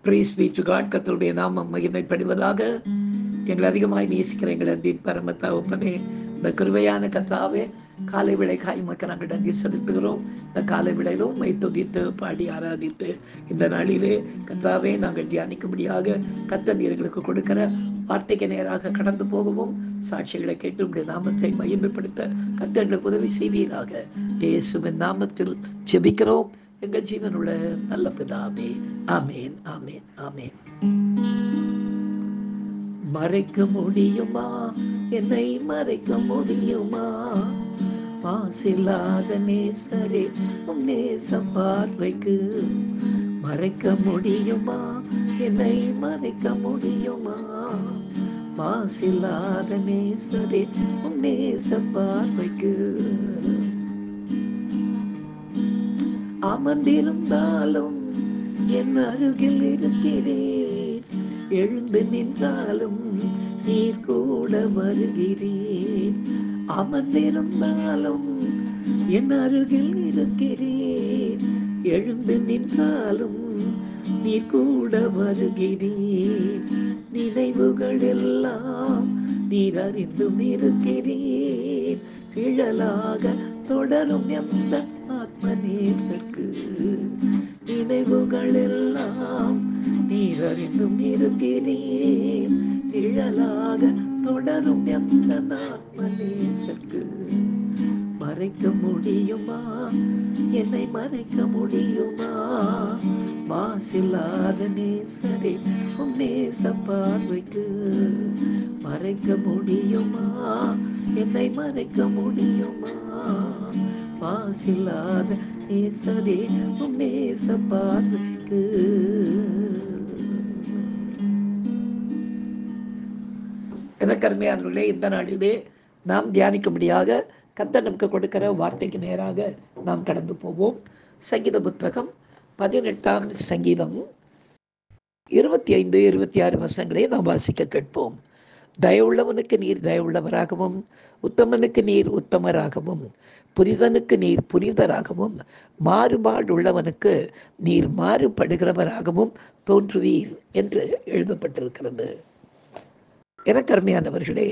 breeze beach God கத்தருடைய நாமம் மகிமைப்படுவதாக எங்களை அதிகமாய் நேசிக்கிற எங்கள் அன்பின் பரம தகப்பனே இந்த கிருபையான கத்தாவே காலை விளை காய் மக்கள் நாங்கள் நன்றி செலுத்துகிறோம் இந்த காலை விளையிலும் மை துதித்து பாடி ஆராதித்து இந்த நாளிலே கத்தாவே நாங்கள் தியானிக்கும்படியாக கத்த எங்களுக்கு கொடுக்கிற வார்த்தைக்கு நேராக கடந்து போகவும் சாட்சிகளை கேட்டு உடைய நாமத்தை மகிமைப்படுத்த கத்த எங்களுக்கு உதவி செய்வீராக இயேசுவின் நாமத்தில் ஜெபிக்கிறோம் எங்கள் ஜீவனுள்ள நல்ல பிதாவே ஆமேன் ஆமேன் ஆமேன் மறைக்க முடியுமா என்னை மறைக்க முடியுமா மாசில்லாத நேசரே உம் நேச பார்வைக்கு மறைக்க முடியுமா என்னை மறைக்க முடியுமா மாசில்லாத நேசரே உம் நேச பார்வைக்கு அமர்ந்திருந்தாலும் என் அருகில் இருக்கிறேன் எழுந்து நின்றாலும் நீர் கூட வருகிறேன் அமர்ந்திருந்தாலும் என் அருகில் இருக்கிறேன் எழுந்து நின்றாலும் நீர் கூட வருகிறேன் நினைவுகள் எல்லாம் நீர் அறிந்தும் இருக்கிறேன் நிழலாக தொடரும் எந்த ஆத்மநேசர்க்கு நினைவுகள் எல்லாம் நீர் அறிந்தும் இருக்கிறேன் நிழலாக தொடரும் எந்த ஆத்மநேசர்க்கு மறைக்க முடியுமா என்னை மறைக்க முடியுமா மாசில்லாத நேசரே உம் நேச பார்வைக்கு மறைக்க முடியுமா என்னை மறைக்க முடியுமா மாசில்லாத நேசரே உம் நேச பார்வைக்கு எனக்கு அருமையானவர்களே இந்த நாளிலே நாம் தியானிக்கும்படியாக கத்த நமக்கு கொடுக்கிற வார்த்தைக்கு நேராக நாம் கடந்து போவோம் சங்கீத புத்தகம் பதினெட்டாம் சங்கீதம் இருபத்தி ஐந்து இருபத்தி ஆறு வசனங்களை நாம் வாசிக்க கேட்போம் தயவுள்ளவனுக்கு நீர் தயவுள்ளவராகவும் உத்தமனுக்கு நீர் உத்தமராகவும் புரிதனுக்கு நீர் புரிதராகவும் மாறுபாடு உள்ளவனுக்கு நீர் மாறுபடுகிறவராகவும் தோன்றுவீர் என்று எழுதப்பட்டிருக்கிறது எனக்கு அருமையானவர்களே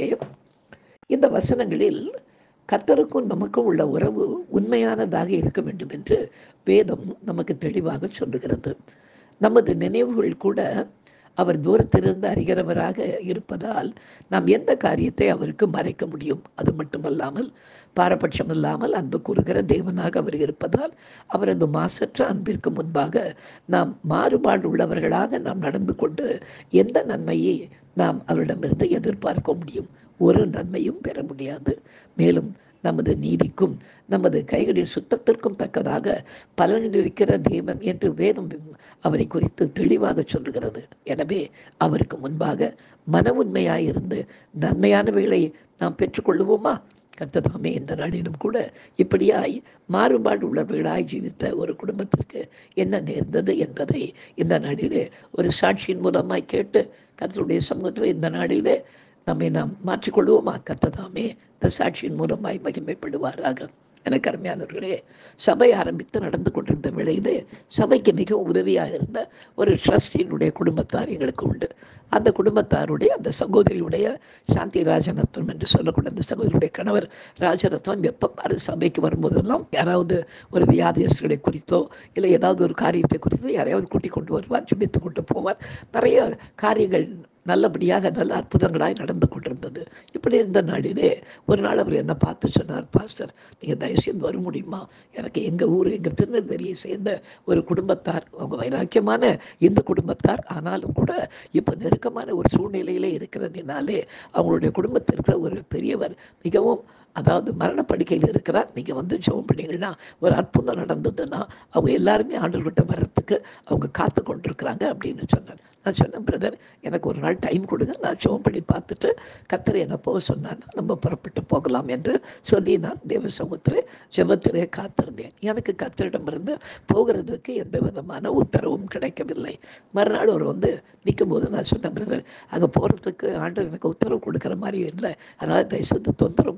இந்த வசனங்களில் கத்தருக்கும் நமக்கும் உள்ள உறவு உண்மையானதாக இருக்க வேண்டும் என்று வேதம் நமக்கு தெளிவாக சொல்லுகிறது நமது நினைவுகள் கூட அவர் தூரத்திலிருந்து அறிகிறவராக இருப்பதால் நாம் எந்த காரியத்தை அவருக்கு மறைக்க முடியும் அது மட்டுமல்லாமல் பாரபட்சம் இல்லாமல் அன்பு கூறுகிற தேவனாக அவர் இருப்பதால் அவரது மாசற்ற அன்பிற்கு முன்பாக நாம் மாறுபாடு உள்ளவர்களாக நாம் நடந்து கொண்டு எந்த நன்மையை நாம் அவரிடமிருந்து எதிர்பார்க்க முடியும் ஒரு நன்மையும் பெற முடியாது மேலும் நமது நீதிக்கும் நமது கைகளின் சுத்தத்திற்கும் தக்கதாக பலனிருக்கிற தேவன் என்று வேதம் அவரை குறித்து தெளிவாக சொல்லுகிறது எனவே அவருக்கு முன்பாக மன உண்மையாயிருந்து நன்மையானவைகளை நாம் பெற்றுக்கொள்ளுவோமா கர்த்ததாமே இந்த நாளிலும் கூட இப்படியாய் மாறுபாடு உள்ளவர்களாய் ஜீவித்த ஒரு குடும்பத்திற்கு என்ன நேர்ந்தது என்பதை இந்த நாளிலே ஒரு சாட்சியின் மூலமாய் கேட்டு கர்த்தருடைய சமூகத்தில் இந்த நாளிலே நம்மை நாம் மாற்றிக்கொள்வோமா கர்த்ததாமே இந்த சாட்சியின் மூலமாய் மகிமைப்படுவாராக எனக்கு அருமையானவர்களே சபை ஆரம்பித்து நடந்து கொண்டிருந்த வேளையிலே சபைக்கு மிகவும் உதவியாக இருந்த ஒரு ட்ரஸ்டினுடைய குடும்பத்தார் எங்களுக்கு உண்டு அந்த குடும்பத்தாருடைய அந்த சகோதரியுடைய சாந்தி ராஜரத்னம் என்று சொல்லக்கூடிய அந்த சகோதரியுடைய கணவர் ராஜரத்னம் எப்போ பாரு சபைக்கு வரும்போதெல்லாம் யாராவது ஒரு வியாதியஸ்களை குறித்தோ இல்லை ஏதாவது ஒரு காரியத்தை குறித்தோ யாரையாவது கூட்டிக் கொண்டு வருவார் ஜிபித்து கொண்டு போவார் நிறைய காரியங்கள் நல்லபடியாக நல்ல அற்புதங்களாய் நடந்து கொண்டிருந்தது இப்படி இருந்த நாளிலே ஒரு நாள் அவர் என்ன பார்த்து சொன்னார் பாஸ்டர் நீங்கள் தயவுசெய்து வர முடியுமா எனக்கு எங்கள் ஊர் எங்கள் திருநெல்வேலியை சேர்ந்த ஒரு குடும்பத்தார் அவங்க வைராக்கியமான இந்த குடும்பத்தார் ஆனாலும் கூட இப்போ நெருக்கமான ஒரு சூழ்நிலையிலே இருக்கிறதுனாலே அவங்களுடைய குடும்பத்தில் இருக்கிற ஒரு பெரியவர் மிகவும் அதாவது மரணப்படுக்கையில் இருக்கிறார் நீங்கள் வந்து ஜெபம் பண்ணீங்கன்னா ஒரு அற்புதம் நடந்ததுன்னா அவங்க எல்லாருமே ஆண்டவர்கிட்ட வர்றதுக்கு அவங்க காத்து கொண்டிருக்கிறாங்க அப்படின்னு சொன்னார் நான் சொன்னேன் பிரதர் எனக்கு ஒரு நாள் டைம் கொடுங்க நான் ஜெபம் பண்ணி பார்த்துட்டு கத்தரை என்ன போக சொன்னார்னா நம்ம புறப்பட்டு போகலாம் என்று சொல்லி நான் தேவ சமூகத்தில் ஜெபத்திலே காத்திருந்தேன் எனக்கு கத்தரிடமிருந்து போகிறதுக்கு எந்த விதமான உத்தரவும் கிடைக்கவில்லை மறுநாள் அவர் வந்து நிற்கும் போது நான் சொன்னேன் பிரதர் அங்கே போகிறதுக்கு ஆண்டவர் எனக்கு உத்தரவு கொடுக்குற மாதிரி இல்லை அதனால் தயவுசெய்து தொந்தரவு பண்ணாதீங்க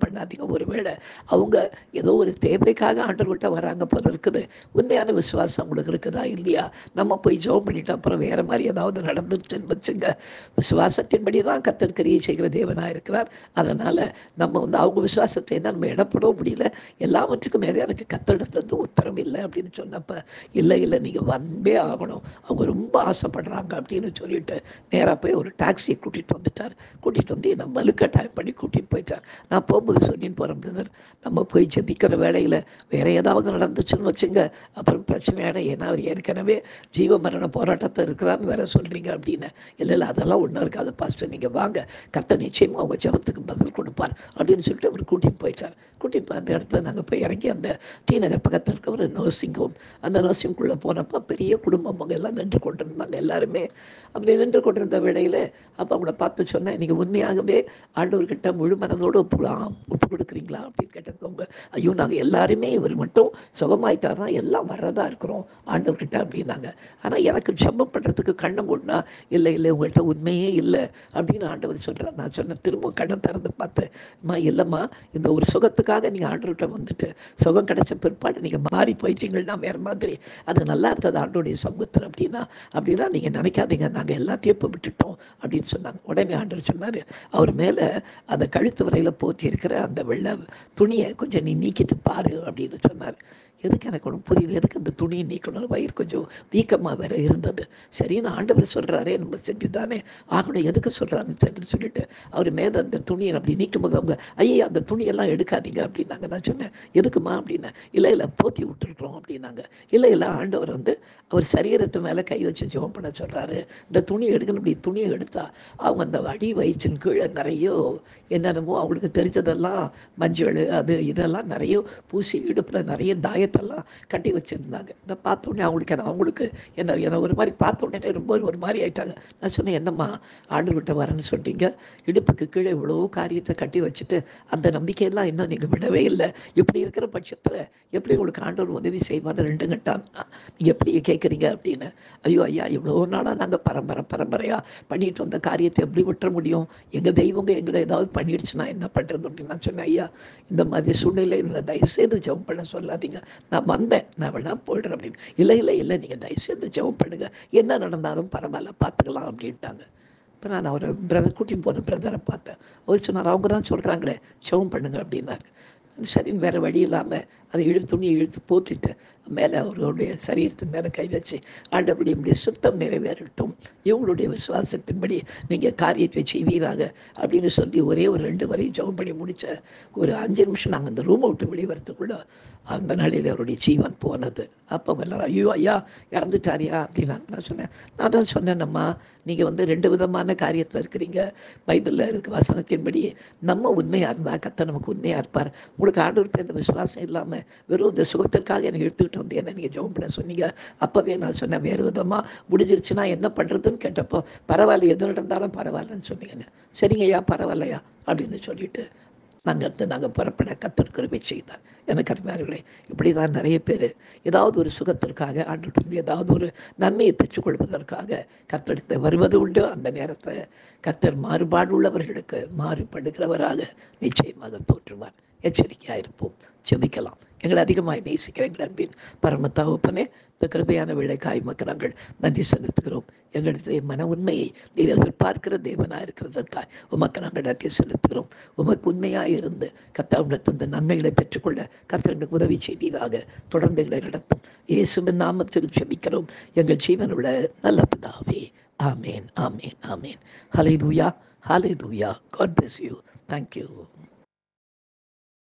ஒருவேளை அவங்க ஏதோ ஒரு தேவைக்காக ஆண்டவர்கிட்ட வராங்க போல இருக்குது உண்மையான விசுவாசம் அவங்களுக்கு இருக்குதா இல்லையா நம்ம போய் ஜோம் பண்ணிட்டு அப்புறம் வேற மாதிரி ஏதாவது நடந்துச்சுன்னு வச்சுங்க விசுவாசத்தின்படி தான் கத்தர் கிரியை செய்கிற தேவனாக இருக்கிறார் அதனால் நம்ம வந்து அவங்க விசுவாசத்தை என்ன நம்ம இடப்படவும் முடியல எல்லாவற்றுக்கும் மேலே எனக்கு கத்தெடுத்தது உத்தரவு இல்லை அப்படின்னு சொன்னப்ப இல்லை இல்லை நீங்கள் வந்தே ஆகணும் அவங்க ரொம்ப ஆசைப்படுறாங்க அப்படின்னு சொல்லிட்டு நேராக போய் ஒரு டாக்ஸியை கூட்டிகிட்டு வந்துட்டார் கூட்டிகிட்டு வந்து என்னை வலுக்கட்டாயம் பண்ணி கூட்டிகிட்டு போயிட்டார் நான் போகும்போது சொல்லின்னு போகிறேன் பிரதர் நம்ம போய் ஜெபிக்கிற வேலையில் வேற ஏதாவது நடந்துச்சுன்னு வச்சுங்க அப்புறம் பிரச்சனையான ஏன்னா அவர் ஏற்கனவே ஜீவ மரண போராட்டத்தை இருக்கிறான்னு வேற சொல்கிறீங்க அப்படின்னு இல்லை இல்லை அதெல்லாம் ஒன்றும் இருக்காது பாஸ்டர் நீங்கள் வாங்க கத்த நிச்சயமாக அவங்க ஜெபத்துக்கு பதில் கொடுப்பார் அப்படின்னு சொல்லிட்டு அவர் கூட்டிகிட்டு போயிட்டார் கூட்டிகிட்டு போய் அந்த இடத்துல நாங்கள் போய் இறங்கி அந்த டி நகர் பக்கத்தில் இருக்க ஒரு நர்சிங் ஹோம் அந்த நர்சிங்குள்ளே போனப்போ பெரிய குடும்பம் அவங்க எல்லாம் நின்று கொண்டிருந்தாங்க எல்லாருமே அப்படி நின்று கொண்டிருந்த வேளையில் அப்போ அவங்கள பார்த்து சொன்னேன் நீங்கள் உண்மையாகவே ஆண்டவர்கிட்ட முழு மனதோடு ஒப்பு ஒப்பு கொடுக்குறீங்களா அப்படின்னு கேட்டவங்க ஐயோ நாங்கள் எல்லாருமே இவர் மட்டும் சுகமாயிட்டாருன்னா எல்லாம் வர்றதா இருக்கிறோம் ஆண்டவர்கிட்ட அப்படின்னாங்க ஆனால் எனக்கு ஜெபம் பண்ணுறதுக்கு கண்ணை மூடினா இல்லை இல்லை உங்கள்கிட்ட உண்மையே இல்லை அப்படின்னு ஆண்டவர் சொல்கிறார் நான் சொன்னேன் திரும்ப கண்ணை திறந்து பார்த்தேன் அம்மா இல்லைம்மா இந்த ஒரு சுகத்துக்காக நீங்கள் ஆண்டவர்கிட்ட வந்துட்டு சுகம் கிடைச்ச பிற்பாடு நீங்கள் மாறி போயிட்டீங்கன்னா வேறு மாதிரி அது நல்லா இருந்தது ஆண்டோடைய சமூகத்தில் அப்படின்னா அப்படின்னா நீங்கள் நினைக்காதீங்க நாங்கள் எல்லாத்தையும் இப்போ விட்டுட்டோம் அப்படின்னு சொன்னாங்க உடனே ஆண்டவர் சொன்னார் அவர் மேலே அந்த கழுத்து வரையில் போத்தி இருக்கிற அந்த வெள்ளை துணியை கொஞ்சம் நீ நீக்கிட்டு பாரு அப்படின்னு சொன்னார் எதுக்கு எனக்கு ஒன்றும் புரியல எதுக்கு அந்த துணியை நீக்கணும் வயிறு கொஞ்சம் வீக்கமாக வேற இருந்தது சரின்னு ஆண்டவர் சொல்கிறாரே நம்ம செஞ்சு தானே ஆகணும் எதுக்கு சொல்கிறாருன்னு சொல்லி சொல்லிட்டு அவர் மேலே அந்த துணியை அப்படி நீக்கும் போது அவங்க ஐயா அந்த துணியெல்லாம் எடுக்காதீங்க அப்படின்னாங்க நான் சொன்னேன் எதுக்குமா அப்படின்னேன் இல்லை இல்லை போத்தி விட்டுருக்குறோம் அப்படின்னாங்க இல்லை இல்லை ஆண்டவர் வந்து அவர் சரீரத்து மேலே கை வச்சு ஜெபம் பண்ண சொல்கிறாரு இந்த துணியை எடுக்கணும் இப்படி துணியை எடுத்தா அவங்க அந்த அடி வயிற்றின் கீழே நிறைய என்னென்னமோ அவங்களுக்கு தெரிஞ்சதெல்லாம் மஞ்சள் அது இதெல்லாம் நிறைய பூசி இடுப்பில் நிறைய தாயத்தெல்லாம் கட்டி வச்சுருந்தாங்க இதை பார்த்த உடனே அவங்களுக்கு என்ன- அவங்களுக்கு என்ன என்ன ஒரு மாதிரி பார்த்த உடனே ரொம்ப ஒரு மாதிரி ஆயிட்டாங்க நான் சொன்னேன் என்னம்மா ஆண்டு விட்ட வரேன்னு சொல்லிட்டீங்க இடுப்புக்கு கீழே இவ்வளோ காரியத்தை கட்டி வச்சுட்டு அந்த நம்பிக்கையெல்லாம் இன்னும் நீங்கள் விடவே இல்லை இப்படி இருக்கிற பட்சத்தில் எப்படி உங்களுக்கு ஆண்டவர் உதவி செய்வார் ரெண்டு கட்டான் நீங்கள் எப்படி கேட்குறீங்க அப்படின்னு ஐயோ ஐயா இவ்வளோ நாளாக நாங்கள் பரம்பரை பரம்பரையாக பண்ணிட்டு வந்த காரியத்தை எப்படி விட்டுற முடியும் எங்கள் தெய்வங்க எங்களை ஏதாவது பண்ணிடுச்சுன்னா என்ன பண்ணுறது அப்படின்னு நான் சொன்னேன் ஐயா இந்த மாதிரி சூழ்நிலையில் தயவுசெய்து ஜெபம் பண்ண சொல்லாதீங்க நான் வந்தேன் நான் வேணா போயிடுறேன் அப்படின்னு இல்லை இல்லை இல்லை நீங்கள் தயவுசெய்து ஜெபம் பண்ணுங்க என்ன நடந்தாலும் பரவாயில்ல பார்த்துக்கலாம் அப்படின்ட்டாங்க இப்போ நான் அவரை பிரதர் கூட்டின்னு போன பிரதரை பார்த்தேன் அவர் சொன்னார் அவங்க தான் சொல்கிறாங்களே ஜெபம் பண்ணுங்க அப்படின்னாரு சரின்னு வேறு வழி இல்லாமல் அதை இழுத்து துணியை இழுத்து போத்திட்டு மேலே அவர்களுடைய சரீரத்தின் மேலே கை வச்சு ஆண்டபடி இப்படி சுத்தம் நிறைவேறட்டும் இவங்களுடைய விசுவாசத்தின்படி நீங்கள் காரியத்தை செய்வீராக அப்படின்னு சொல்லி ஒரே ஒரு ரெண்டு வரையும் ஜெபம் பண்ணி முடிச்ச ஒரு அஞ்சு நிமிஷம் நாங்கள் அந்த ரூமை விட்டு வெளியே வரத்துக்குள்ள அந்த நாளில் அவருடைய ஜீவன் போனது அப்போ அவங்க எல்லாரும் ஐயோ ஐயா இறந்துட்டாரியா அப்படின்னாங்க நான் சொன்னேன் நான் தான் சொன்னேன்னம்மா நீங்கள் வந்து ரெண்டு விதமான காரியத்தில் இருக்கிறீங்க பைபிளில் இருக்க வசனத்தின்படி நம்ம உண்மையாக இருந்தால் கத்த நமக்கு உண்மையாக இருப்பார் உங்களுக்கு ஆண்டவர் பேர் இந்த விசுவாசம் இல்லாமல் வெறும் இந்த சுகத்திற்காக என்னை எடுத்துக்கிட்டு வந்து என்ன நீங்கள் ஜெபம் பண்ண சொன்னீங்க அப்போவே நான் சொன்னேன் வேறு விதமாக முடிஞ்சிருச்சுன்னா என்ன பண்ணுறதுன்னு கேட்டப்போ பரவாயில்ல எது நடந்தாலும் பரவாயில்லன்னு சொன்னீங்கன்னு சரிங்க ஐயா பரவாயில்லையா அப்படின்னு சொல்லிட்டு நாங்கள் அடுத்து நாங்கள் புறப்பட கத்தர் கிருபை செய்தார் எனக்கு அருமையார்களே இப்படி தான் நிறைய பேர் ஏதாவது ஒரு சுகத்திற்காக ஆண்டு ஏதாவது ஒரு நன்மையை பெற்றுக்கொள்வதற்காக கத்தெடுத்து வருவது உண்டு அந்த நேரத்தை கத்தர் மாறுபாடு உள்ளவர்களுக்கு மாறுபடுகிறவராக நிச்சயமாக தோற்றுவார் எச்சரிக்கையாக இருப்போம் செபிக்கலாம் எங்களை அதிகமாக நேசிக்கிற எங்கள் அன்பின் பரம தகப்பனே இந்த கிருபையான விளைக்காய் மக்கள் நன்றி செலுத்துகிறோம் எங்களுடைய மன உண்மையை நீர் எதிர்பார்க்கிற தேவனாக இருக்கிறதற்காய் உமக்கு நாங்கள் நன்றி செலுத்துகிறோம் உமக்கு உண்மையாக இருந்து கத்தாவிடத்து இந்த நன்மைகளை பெற்றுக்கொள்ள கத்தர்களுக்கு உதவி செய்வீராக தொடர்ந்து எங்களை நடத்தும் இயேசுவின் நாமத்தில் செபிக்கிறோம் எங்கள் ஜீவனுள்ள நல்ல பிதாவே ஆமேன் ஆமேன் ஆமேன் hallelujah hallelujah God bless you thank you